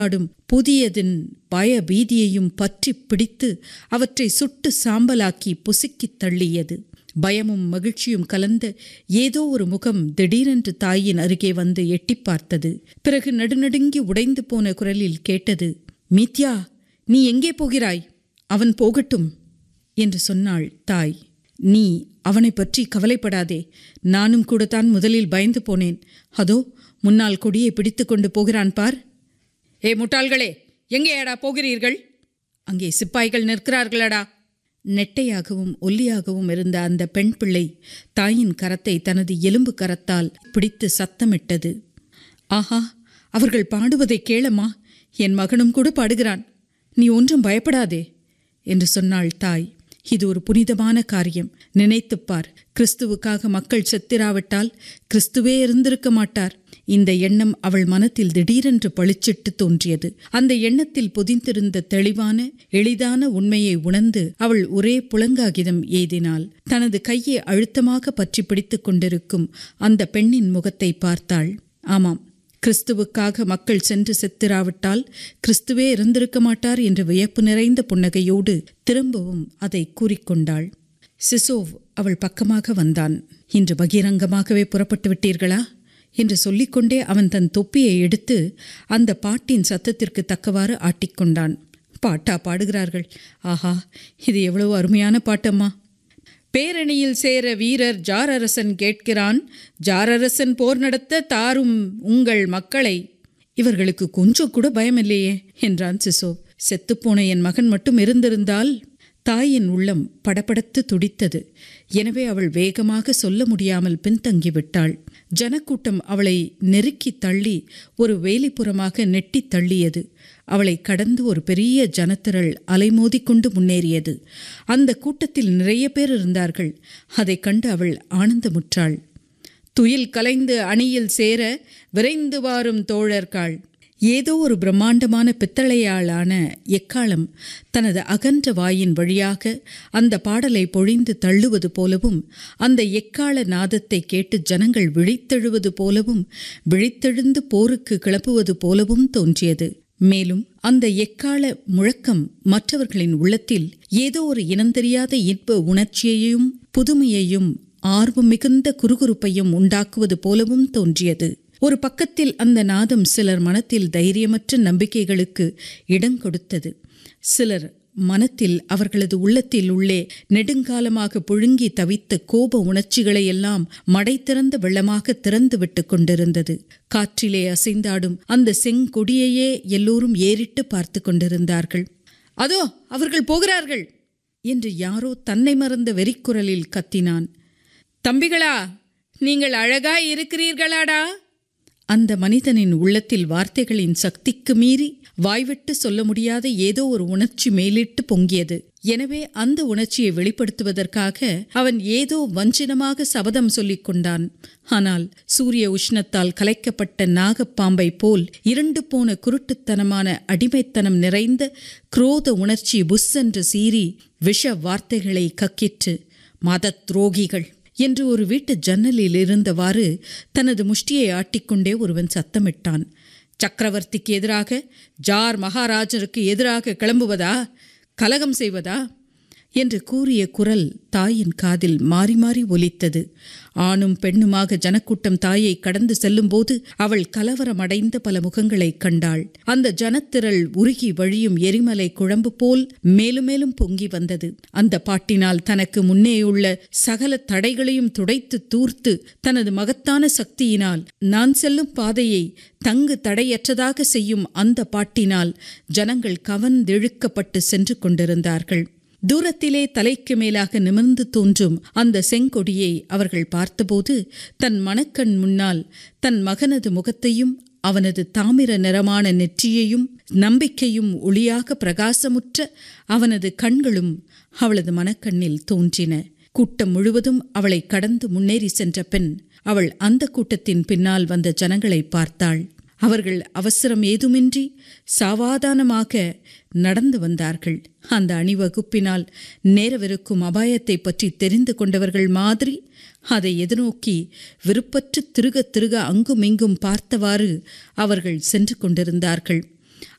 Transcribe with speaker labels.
Speaker 1: ஆடும் புதியதின் பய பீதியையும் பற்றி பிடித்து அவற்றை சுட்டு சாம்பலாக்கி புசுக்கித் தள்ளியது பயமும் மகிழ்ச்சியும் கலந்த ஏதோ ஒரு முகம் திடீரென்று தாயின் அருகே வந்து எட்டிப் பார்த்தது பிறகு நடுநடுங்கி உடைந்து போன குரலில் கேட்டது மீத்யா நீ எங்கே போகிறாய் அவன் போகட்டும் என்று சொன்னாள் தாய் நீ அவனை பற்றி கவலைப்படாதே நானும் கூடத்தான் முதலில் பயந்து போனேன் அதோ முன்னால் கொடியை பிடித்து கொண்டு போகிறான் பார் ஏ முட்டாள்களே எங்கேயாடா போகிறீர்கள் அங்கே சிப்பாய்கள் நிற்கிறார்களடா நெட்டையாகவும் ஒல்லியாகவும் இருந்த அந்த பெண் பிள்ளை தாயின் கரத்தை தனது எலும்பு கரத்தால் பிடித்து சத்தமிட்டது ஆஹா அவர்கள் பாடுவதை கேளம்மா என் மகனும் கூட பாடுகிறான் நீ ஒன்றும் பயப்படாதே என்று சொன்னாள் தாய் இது ஒரு புனிதமான காரியம் நினைத்துப்பார் கிறிஸ்துவுக்காக மக்கள் செத்திராவிட்டால் கிறிஸ்துவே இருந்திருக்க மாட்டார் இந்த எண்ணம் அவள் மனத்தில் திடீரென்று பளிச்சிட்டு தோன்றியது அந்த எண்ணத்தில் பொதிந்திருந்த தெளிவான எளிதான உண்மையை உணர்ந்து அவள் ஒரே புலங்காகிதம் எய்தினாள் தனது கையை அழுத்தமாக பற்றி பிடித்துக் கொண்டிருக்கும் அந்த பெண்ணின் முகத்தை பார்த்தாள் ஆமாம் கிறிஸ்துவுக்காக மக்கள் சென்று செத்திராவிட்டால் கிறிஸ்துவே இருந்திருக்க மாட்டார் என்ற வியப்பு நிறைந்த புன்னகையோடு திரும்பவும் அதை கூறிக்கொண்டாள் சிசோவ் அவள் பக்கமாக வந்தான் இன்று பகிரங்கமாகவே புறப்பட்டு விட்டீர்களா என்று சொல்லிக்கொண்டே அவன் தன் தொப்பியை எடுத்து அந்த பாட்டின் சத்தத்திற்கு தக்கவாறு ஆட்டிக்கொண்டான் பாட்டா பாடுகிறார்கள் ஆஹா இது எவ்வளவு அருமையான பாட்டம்மா பேரணியில் சேர வீரர் ஜாரரசன் கேட்கிறான் ஜாரரசன் போர் நடத்த தாரும் உங்கள் மக்களை இவர்களுக்கு கொஞ்சம் கூட பயமில்லையே என்றான் சிசோ செத்துப்போன என் மகன் மட்டும் இருந்திருந்தால் தாயின் உள்ளம் படபடத்து துடித்தது எனவே அவள் வேகமாக சொல்ல முடியாமல் பின்தங்கிவிட்டாள் ஜனக்கூட்டம் அவளை நெருக்கி தள்ளி ஒரு வேலிப்புறமாக நெட்டித் தள்ளியது அவளை கடந்து ஒரு பெரிய ஜனத்திரள் அலைமோதிக்கொண்டு முன்னேறியது அந்த கூட்டத்தில் நிறைய பேர் இருந்தார்கள் அதைக் கண்டு அவள் ஆனந்தமுற்றாள் துயில் கலைந்து அணியில் சேர விரைந்து வாரும் தோழர்கள் ஏதோ ஒரு பிரம்மாண்டமான பித்தளையாலான எக்காலம் தனது அகன்ற வாயின் வழியாக அந்த பாடலை பொழிந்து தள்ளுவது போலவும் அந்த எக்கால நாதத்தை கேட்டு ஜனங்கள் விழித்தெழுவது போலவும் விழித்தெழுந்து போருக்கு கிளப்புவது போலவும் தோன்றியது மேலும் அந்த எக்கால முழக்கம் மற்றவர்களின் உள்ளத்தில் ஏதோ ஒரு இனந்தெரியாத இன்ப உணர்ச்சியையும் புதுமையையும் ஆர்வம் மிகுந்த குறுகுறுப்பையும் உண்டாக்குவது போலவும் தோன்றியது ஒரு பக்கத்தில் அந்த நாதம் சிலர் மனத்தில் தைரியமற்ற நம்பிக்கைகளுக்கு இடம் கொடுத்தது சிலர் மனத்தில் அவர்களது உள்ளத்தில் உள்ளே நெடுங்காலமாக புழுங்கி தவித்த கோப உணர்ச்சிகளை எல்லாம் மடை திறந்த வெள்ளமாக திறந்து விட்டு கொண்டிருந்தது காற்றிலே அசைந்தாடும் அந்த செங்கொடியையே எல்லோரும் ஏறிட்டு பார்த்து கொண்டிருந்தார்கள் அதோ அவர்கள் போகிறார்கள் என்று யாரோ தன்னை மறந்த வெறிக்குரலில் கத்தினான் தம்பிகளா நீங்கள் அழகாய் இருக்கிறீர்களாடா அந்த மனிதனின் உள்ளத்தில் வார்த்தைகளின் சக்திக்கு மீறி வாய்விட்டு சொல்ல முடியாத ஏதோ ஒரு உணர்ச்சி மேலிட்டு பொங்கியது எனவே அந்த உணர்ச்சியை வெளிப்படுத்துவதற்காக அவன் ஏதோ வஞ்சினமாக சபதம் சொல்லிக் கொண்டான் ஆனால் சூரிய உஷ்ணத்தால் கலைக்கப்பட்ட நாகப்பாம்பை போல் இருண்டு போன குருட்டுத்தனமான அடிமைத்தனம் நிறைந்த குரோத உணர்ச்சி புஸ்ஸென்று சீறி விஷ வார்த்தைகளை கக்கிற்று மத துரோகிகள் என்று ஒரு வீட்டு ஜன்னலில் இருந்தவாறு தனது முஷ்டியை ஆட்டிக்கொண்டே ஒருவன் சத்தமிட்டான் சக்கரவர்த்திக்கு எதிராக ஜார் மகாராஜருக்கு எதிராக கிளம்புவதா கலகம் செய்வதா என்று கூறிய குரல் தாயின் காதில் மாறி மாறி ஒலித்தது ஆணும் பெண்ணுமாக ஜனக்கூட்டம் தாயை கடந்து செல்லும்போது அவள் கலவரமடைந்த பல முகங்களைக் கண்டாள் அந்த ஜனத்திரள் உருகி வழியும் எரிமலை குழம்பு போல் மேலும் மேலும் பொங்கி வந்தது அந்த பாட்டினால் தனக்கு முன்னேயுள்ள சகல தடைகளையும் துடைத்து தூர்த்து தனது மகத்தான சக்தியினால் நான் செல்லும் பாதையை தங்கு தடையற்றதாக செய்யும் அந்த பாட்டினால் ஜனங்கள் கவர்ந்தெழுக்கப்பட்டு சென்று கொண்டிருந்தார்கள் தூரத்திலே தலைக்கு மேலாக நிமிர்ந்து தோன்றும் அந்த செங்கொடியை அவர்கள் பார்த்தபோது தன் மனக்கண் முன்னால் தன் மகனது முகத்தையும் அவனது தாமிர நிறமான நெற்றியையும் நம்பிக்கையும் ஒளியாக பிரகாசமுற்ற அவனது கண்களும் அவளது மனக்கண்ணில் தோன்றின கூட்டம் முழுவதும் அவளை கடந்து முன்னேறி சென்ற பின் அவள் அந்த கூட்டத்தின் பின்னால் வந்த ஜனங்களை பார்த்தாள் அவர்கள் அவசரம் ஏதுமின்றி சாவாதானமாக நடந்து வந்தார்கள் அந்த அணிவகுப்பினால் நேரவிருக்கும் அபாயத்தை பற்றி தெரிந்து கொண்டவர்கள் மாதிரி அதை எதிர்நோக்கி விருப்பற்று திருக திருக அங்குமிங்கும் பார்த்தவாறு அவர்கள் சென்று கொண்டிருந்தார்கள்